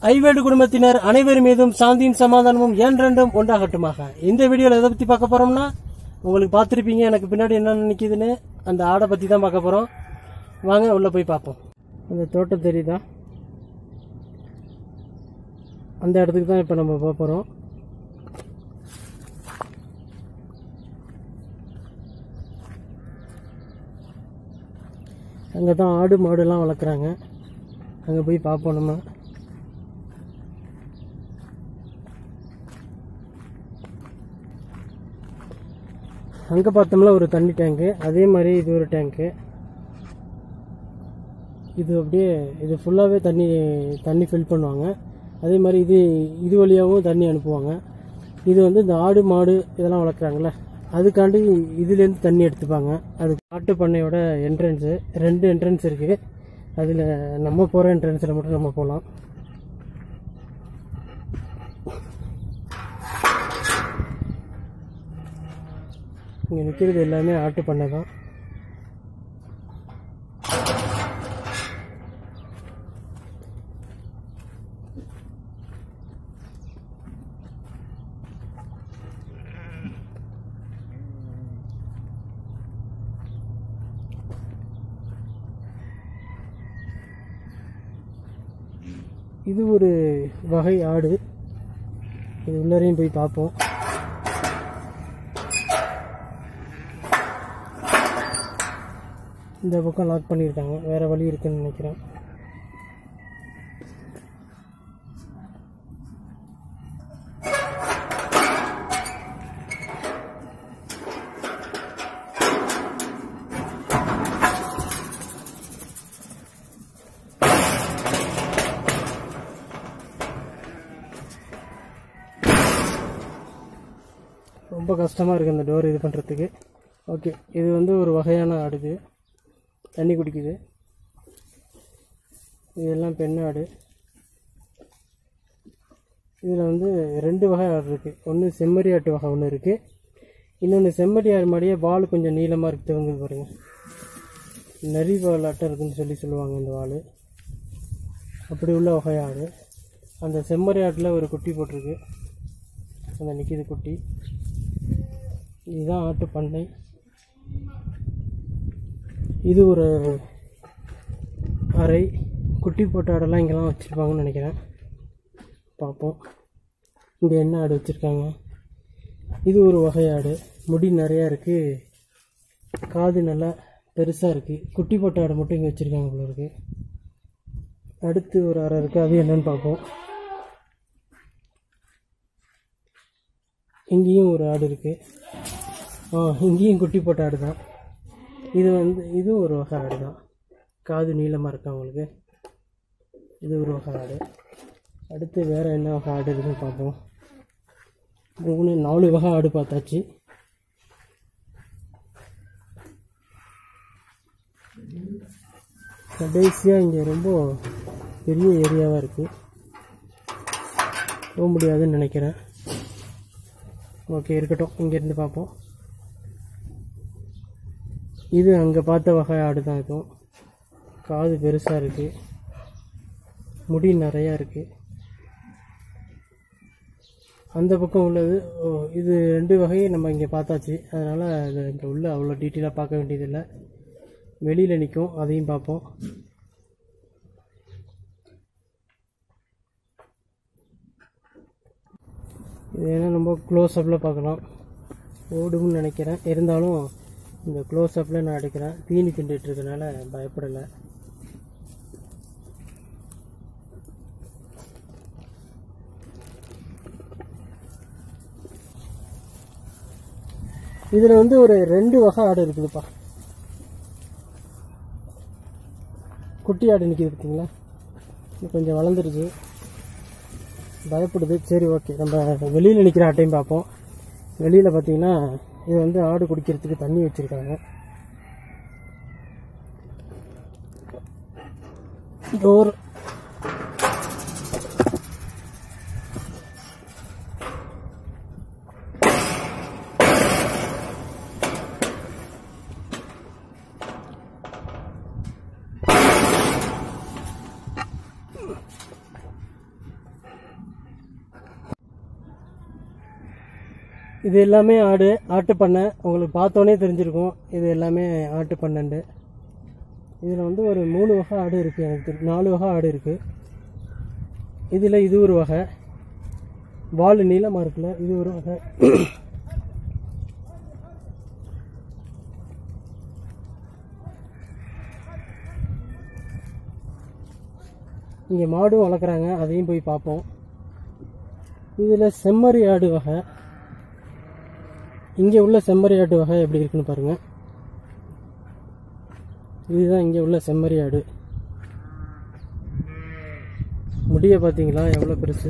ஐவேடு குடும்பத்தினர் அனைவர் மீதும் சாந்தியும் சமாதானமும் என்றென்றும் உண்டாகட்டுமாக இந்த வீடியோவில் எதை பற்றி பார்க்க போறோம்னா உங்களுக்கு பார்த்துருப்பீங்க எனக்கு பின்னாடி என்ன நிற்கிதுன்னு அந்த ஆடை பற்றி தான் பார்க்க போகிறோம் வாங்க உள்ளே போய் பார்ப்போம் அந்த தோட்டம் தெரியுதா அந்த இடத்துக்கு தான் இப்போ நம்ம போக போகிறோம் அங்கே தான் ஆடு மாடுலாம் வளர்க்குறாங்க அங்கே போய் பார்ப்போம் நம்ம அங்கே பார்த்தோம்னா ஒரு தண்ணி டேங்க்கு அதே மாதிரி இது ஒரு டேங்க்கு இது அப்படியே இது ஃபுல்லாகவே தண்ணி தண்ணி ஃபில் பண்ணுவாங்க அதே மாதிரி இது இது வழியாகவும் தண்ணி அனுப்புவாங்க இது வந்து இந்த ஆடு மாடு இதெல்லாம் வளர்க்குறாங்கல்ல அதுக்காண்டி இதுலேருந்து தண்ணி எடுத்துப்பாங்க அது காட்டு பண்ணையோட என்ட்ரன்ஸு ரெண்டு என்ட்ரன்ஸ் இருக்குது அதில் நம்ம போகிற என்ட்ரன்ஸில் மட்டும் நம்ம போகலாம் இங்கே நிற்கிறது எல்லாமே ஆட்டு பண்ணை தான் இது ஒரு வகை ஆடு இது உள்ளரையும் போய் பார்ப்போம் இந்த பக்கம் லாக் பண்ணியிருக்காங்க வேற வழி இருக்குன்னு நினைக்கிறேன் ரொம்ப கஷ்டமாக இருக்குது அந்த டோர் இது பண்ணுறதுக்கு ஓகே இது வந்து ஒரு வகையான ஆடுது தண்ணி குடிக்குது இதெல்லாம் பெண் ஆடு இதில் வந்து ரெண்டு வகை ஆடு இருக்குது ஒன்று செம்மறி ஆட்டு வகை ஒன்று இருக்குது இன்னொன்று செம்மறி ஆடு மாதிரியே வால் கொஞ்சம் நீளமாக இருக்குது துவங்குது பாருங்க நரி வால் ஆட்டம் இருக்குன்னு சொல்லி சொல்லுவாங்க இந்த வால் அப்படி உள்ள வகை ஆடு அந்த செம்மறி ஆட்டில் ஒரு குட்டி போட்டிருக்கு அந்த நிற்கிது குட்டி இதுதான் ஆட்டு பண்ணை இது ஒரு அறை குட்டி போட்ட ஆடெல்லாம் இங்கெல்லாம் வச்சுருப்பாங்கன்னு நினைக்கிறேன் பார்ப்போம் இங்கே என்ன ஆடு வச்சுருக்காங்க இது ஒரு வகை ஆடு முடி நிறையா இருக்குது காது நல்லா பெருசாக இருக்குது குட்டி போட்ட ஆடு மட்டும் இங்கே வச்சுருக்காங்க போல இருக்கு அடுத்து ஒரு அறை இருக்குது அது என்னன்னு பார்ப்போம் இங்கேயும் ஒரு ஆடு இருக்குது ஆ இங்கேயும் குட்டி போட்ட ஆடு தான் இது வந்து இதுவும் ஒரு வகை ஆடு தான் காது நீளமாக இருக்கா உங்களுக்கு இது ஒரு வகை ஆடு அடுத்து வேறு என்ன வகை ஆடு இருக்குன்னு பார்ப்போம் மூணு நாலு வகை ஆடு பார்த்தாச்சு கடைசியாக இங்கே ரொம்ப பெரிய ஏரியாவாக இருக்குது போக முடியாதுன்னு நினைக்கிறேன் ஓகே இருக்கட்டும் இங்கேருந்து பார்ப்போம் இது அங்கே பார்த்த வகை ஆடு தான் இருக்கும் காது பெருசாக இருக்குது முடி நிறையா இருக்குது அந்த பக்கம் உள்ளது ஓ, இது ரெண்டு வகையை நம்ம இங்கே பார்த்தாச்சு அதனால் இது இங்கே உள்ள அவ்வளோ டீட்டெயிலாக பார்க்க வேண்டியதில்லை வெளியில் நிற்கும் அதையும் பார்ப்போம் இது ஏன்னா ரொம்ப க்ளோஸ் அப்பில் பார்க்கலாம் ஓடும்னு நினைக்கிறேன் இருந்தாலும் இந்த க்ளோஸ் அப்பில் நான் எடுக்கிறேன் தீனி திண்டுட்டு இருக்கனால பயப்படலை இதில் வந்து ஒரு ரெண்டு வகை ஆடு இருக்குதுப்பா குட்டி ஆடு நிற்கிது பார்த்தீங்களா இது கொஞ்சம் வளர்ந்துருச்சு பயப்படுது சரி ஓகே நம்ம வெளியில் நிற்கிற ஆட்டையும் பார்ப்போம் வெளியில் பார்த்தீங்கன்னா இது வந்து ஆடு குடிக்கிறதுக்கு தண்ணி வச்சுருக்காங்க டோர் இது எல்லாமே ஆடு ஆட்டு பண்ணை உங்களுக்கு பார்த்தோன்னே தெரிஞ்சிருக்கும் இது எல்லாமே ஆட்டு பண்ணண்டு இதில் வந்து ஒரு மூணு வகை ஆடு இருக்குது எனக்கு தெரி- நாலு வகை ஆடு இருக்குது இதில் இது ஒரு வகை வால் நீளமாக இருக்குல்ல இது ஒரு வகை இங்கே மாடும் வளர்க்குறாங்க அதையும் போய் பார்ப்போம் இதில் செம்மறி ஆடு வகை இங்கே உள்ள செம்மறி ஆட்டு வகை எப்படி இருக்குன்னு பாருங்கள் இதுதான் இங்கே உள்ள செம்மறி ஆடு முடிய பார்த்தீங்களா எவ்வளோ பெருசு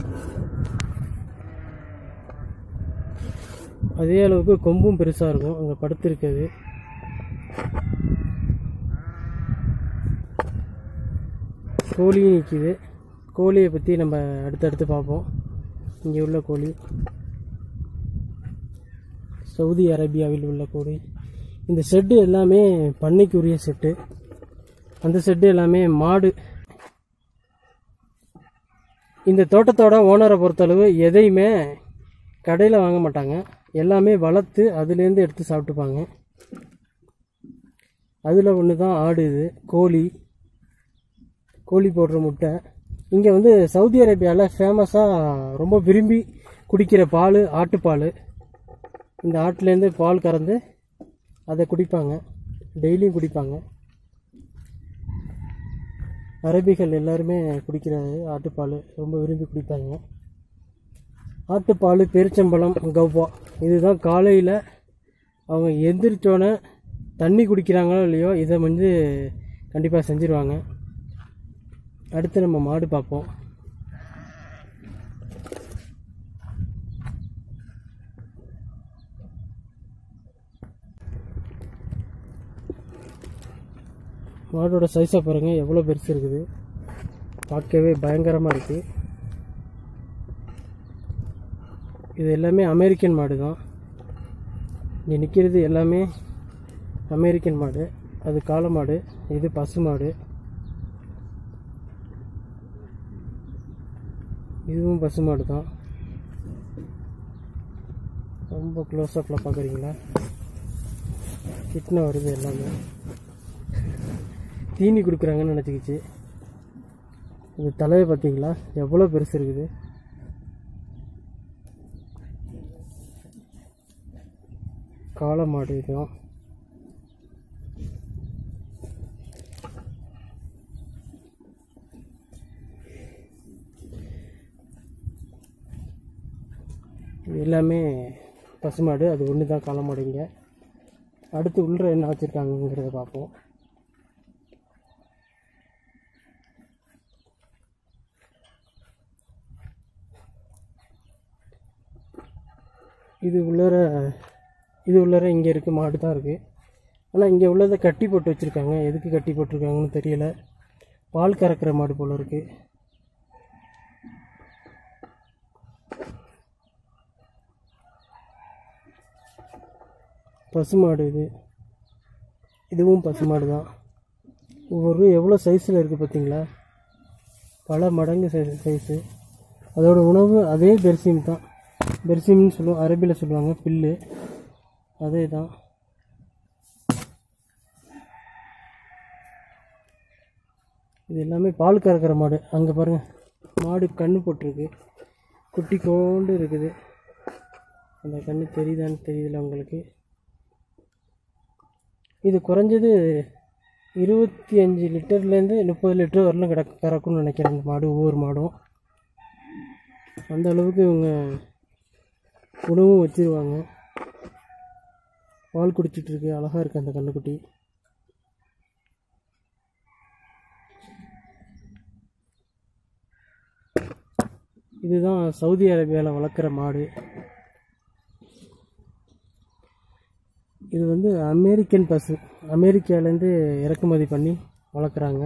அதே அளவுக்கு கொம்பும் பெருசாக இருக்கும் அங்கே படுத்திருக்கிறது கோழியும் நிற்கிது கோழியை பற்றி நம்ம அடுத்தடுத்து பார்ப்போம் இங்கே உள்ள கோழி சவுதி அரேபியாவில் உள்ள கோழி இந்த செட்டு எல்லாமே பண்ணைக்குரிய செட்டு அந்த செட்டு எல்லாமே மாடு இந்த தோட்டத்தோட ஓனரை பொறுத்தளவு எதையுமே கடையில் வாங்க மாட்டாங்க எல்லாமே வளர்த்து அதுலேருந்து எடுத்து சாப்பிட்டுப்பாங்க அதில் ஒன்று தான் ஆடு இது கோழி கோழி போடுற முட்டை இங்கே வந்து சவுதி அரேபியாவில் ஃபேமஸாக ரொம்ப விரும்பி குடிக்கிற பால் ஆட்டுப்பால் இந்த ஆட்டுலேருந்து பால் கறந்து அதை குடிப்பாங்க டெய்லியும் குடிப்பாங்க அரபிகள் எல்லாருமே குடிக்கிறது ஆட்டுப்பால் ரொம்ப விரும்பி குடிப்பாங்க ஆட்டுப்பால் பேரிச்சம்பழம் கவ்வா இதுதான் காலையில் அவங்க எந்திரிச்சோன்னே தண்ணி குடிக்கிறாங்களோ இல்லையோ இதை வந்து கண்டிப்பாக செஞ்சுருவாங்க அடுத்து நம்ம மாடு பார்ப்போம் மாடோட சைஸை பாருங்கள் எவ்வளோ பெருசு இருக்குது பார்க்கவே பயங்கரமாக இருக்குது இது எல்லாமே அமெரிக்கன் மாடு தான் இங்கே நிற்கிறது எல்லாமே அமெரிக்கன் மாடு அது காளை மாடு இது பசு மாடு இதுவும் பசு மாடு தான் ரொம்ப க்ளோஸ்அப்பில் பார்க்குறீங்களா கிட்ன வருது எல்லாமே தீனி கொடுக்குறாங்கன்னு நினச்சிக்கிச்சு இந்த தலையை பார்த்தீங்களா எவ்வளோ பெருசு இருக்குது காளை மாடு இதுதான் இது எல்லாமே பசுமாடு அது ஒன்று தான் காளை மாடு இங்கே அடுத்து உள்ள என்ன வச்சுருக்காங்கங்கிறத பார்ப்போம் இது உள்ளர இது உள்ளர இங்கே இருக்குது மாடு தான் இருக்குது ஆனால் இங்கே உள்ளதை கட்டி போட்டு வச்சுருக்காங்க எதுக்கு கட்டி போட்டிருக்காங்கன்னு தெரியல பால் கறக்கிற மாடு போல் இருக்குது பசுமாடு இது இதுவும் பசுமாடு தான் ஒவ்வொரு எவ்வளோ சைஸில் இருக்குது பார்த்தீங்களா பல மடங்கு சைஸு அதோட உணவு அதே பெர்சிம் தான் பெர்சிம்னு சொல்லுவோம் அரபியில் சொல்லுவாங்க பில்லு அதே தான் இது எல்லாமே பால் கறக்கிற மாடு அங்கே பாருங்கள் மாடு கண்ணு போட்டிருக்கு குட்டி கோண்டு இருக்குது அந்த கண்ணு தெரியுதான்னு தெரியல உங்களுக்கு இது குறைஞ்சது இருபத்தி அஞ்சு லிட்டர்லேருந்து முப்பது லிட்டர் வரலும் கிட கறக்கும்னு நினைக்கிறேன் இந்த மாடு ஒவ்வொரு மாடும் அந்த அளவுக்கு இவங்க உணவும் வச்சிருவாங்க பால் குடிச்சிட்டு இருக்கு அழகாக இருக்குது அந்த கண்ணுக்குட்டி இதுதான் சவுதி அரேபியாவில் வளர்க்குற மாடு இது வந்து அமெரிக்கன் பசு அமெரிக்காலேருந்து இறக்குமதி பண்ணி வளர்க்குறாங்க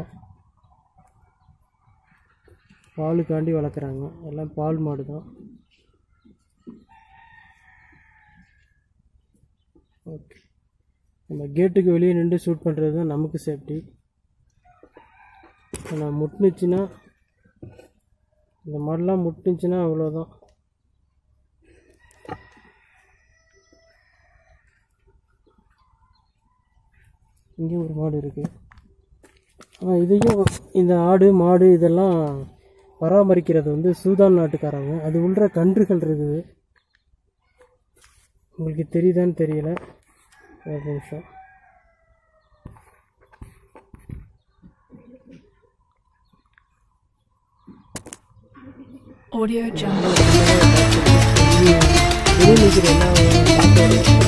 பாலுக்காண்டி வளர்க்குறாங்க எல்லாம் பால் மாடு தான் ஓகே நம்ம கேட்டுக்கு வெளியே நின்று ஷூட் பண்ணுறது தான் நமக்கு சேஃப்டி ஆனால் முட்டுனுச்சுன்னா இந்த மாடெலாம் முட்டுனுச்சுன்னா அவ்வளோதான் இங்கேயும் ஒரு மாடு இருக்குது ஆனால் இதையும் இந்த ஆடு மாடு இதெல்லாம் பராமரிக்கிறது வந்து சூதான் நாட்டுக்காரங்க அது உள்ள கன்றுகள் இருக்குது உங்களுக்கு தெரியுதான்னு தெரியல ஒரு நிமிஷம் Audio Jungle. வெளியே நிற்கிற எல்லா